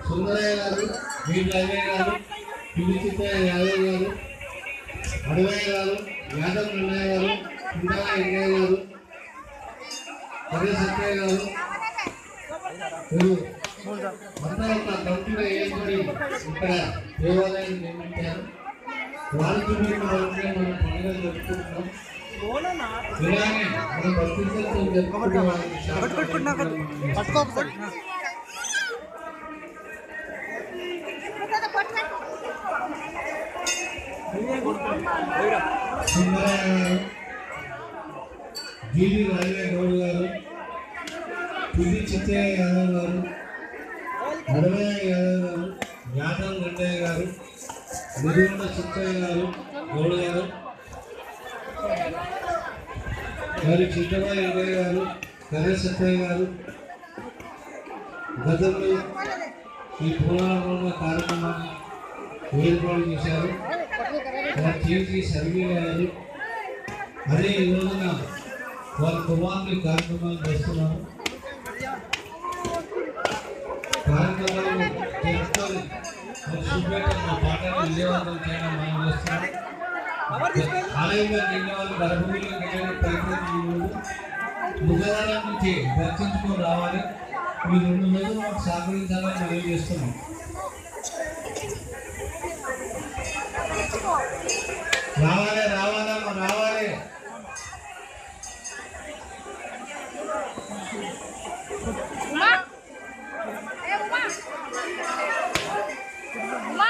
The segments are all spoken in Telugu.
సుందరయ్య గారు వీర రవయ్య గారు పిల్లి చిత్తయ్య యాదవ్ గారు అడవయ్య గారు యాదవ్ అన్నయ్య గారు కుండల ఎంగయ్య గారు కర్రీ సత్యయ్య గారు వీరు మొత్తం ఒక కమిటీలో ఏర్పడి ఇక్కడ దేవాలయాన్ని నిర్మించారు వారికి మేము వాళ్ళకి మనం పండుగ జరుపుకుంటున్నాం ఇలానే మన భక్తులతో జరుపుకునే వాళ్ళకి చాలా సుందరయ్య గారు జీడి రైల్వే గౌడ్ గారు పిల్లి చిత్తయ్య యాదవ్ గారు అడవయ్య యాదవ్ గారు యాదవ్ గండయ్య గారు నిరుండ చిత్తయ్య గారు గౌడ్ గారు మరి చిత్తబాయి వెంకయ్య గారు కర్ర సత్తయ్య గారు గతంలో ఈ పురాణ కార్యక్రమాన్ని ఏర్పాటు చేశారు వారు చేసి సర్వే గారు అదే ఈ రోజున వారి కుమార్తె కార్యక్రమాలు చేస్తున్నారు కార్యక్రమాలు చేసుకొని మరి శుభ్రత మా పాటలు విజయవంతం చేయడం మనం చేస్తున్నాం ఆలయంలో నిన్న వాళ్ళు గర్భగుడిలో వెళ్ళిన ప్రయత్నం బుధవారం నుంచి దర్శించుకొని రావాలి ఈ రెండు రోజులు మాకు సహకరించాలని మనం చేస్తున్నాం రావాలి రావాలమ్మా రావాలి ఉమా ఏ ఉమా ఉమా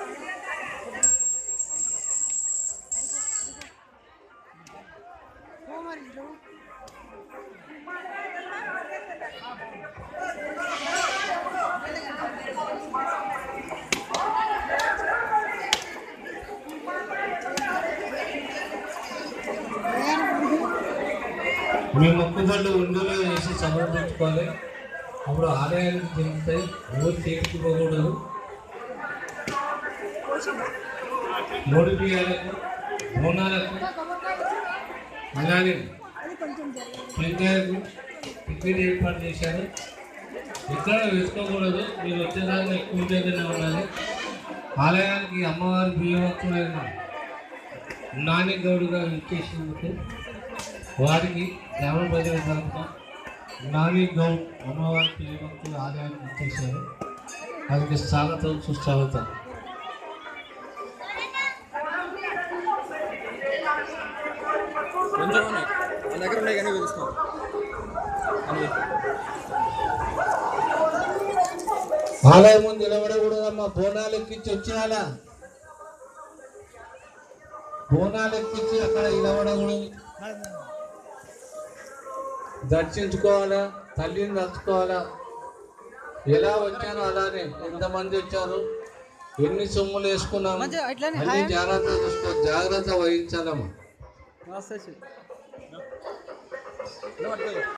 మీ మొక్కుబళ్ళు ఉండులో వేసి సమర్పించుకోవాలి అప్పుడు ఆలయానికి చెందుతాయి ఎవరు చేయించుకోకూడదు మూడు బియ్యాలకు బోనాలకు అలానే టెంకాయకు టికెట్ ఏర్పాటు చేశారు ఎక్కడ వేసుకోకూడదు మీరు వచ్చేదాకా ఎక్కువ దగ్గరనే ఉండాలి ఆలయానికి అమ్మవారి బియ్యవత్తులైన నాని గౌడుగా ఇచ్చేసినందుకు వారికి గ్రామ ప్రజల తరఫున నాని గౌడ్ అమ్మవారి బియ్యవత్తుల ఆలయానికి ఇచ్చేశారు వారికి స్వాగతం సుస్వాగతం కొంచెం ఉన్నాయి మన దగ్గర ఉన్నాయి కానీ పిలుస్తాం అని ఆలయం ముందు నిలబడకూడదమ్మా బోనాలు ఎక్కించి వచ్చేయాలా బోనాలు ఎక్కించి అక్కడ నిలబడకూడదు దర్శించుకోవాలా తల్లిని దర్చుకోవాలా ఎలా వచ్చారో అలానే ఎంతమంది వచ్చారు ఎన్ని సొమ్ములు వేసుకున్నాము అన్ని జాగ్రత్త చూసుకో జాగ్రత్త వహించాలమ్మా నమస్తే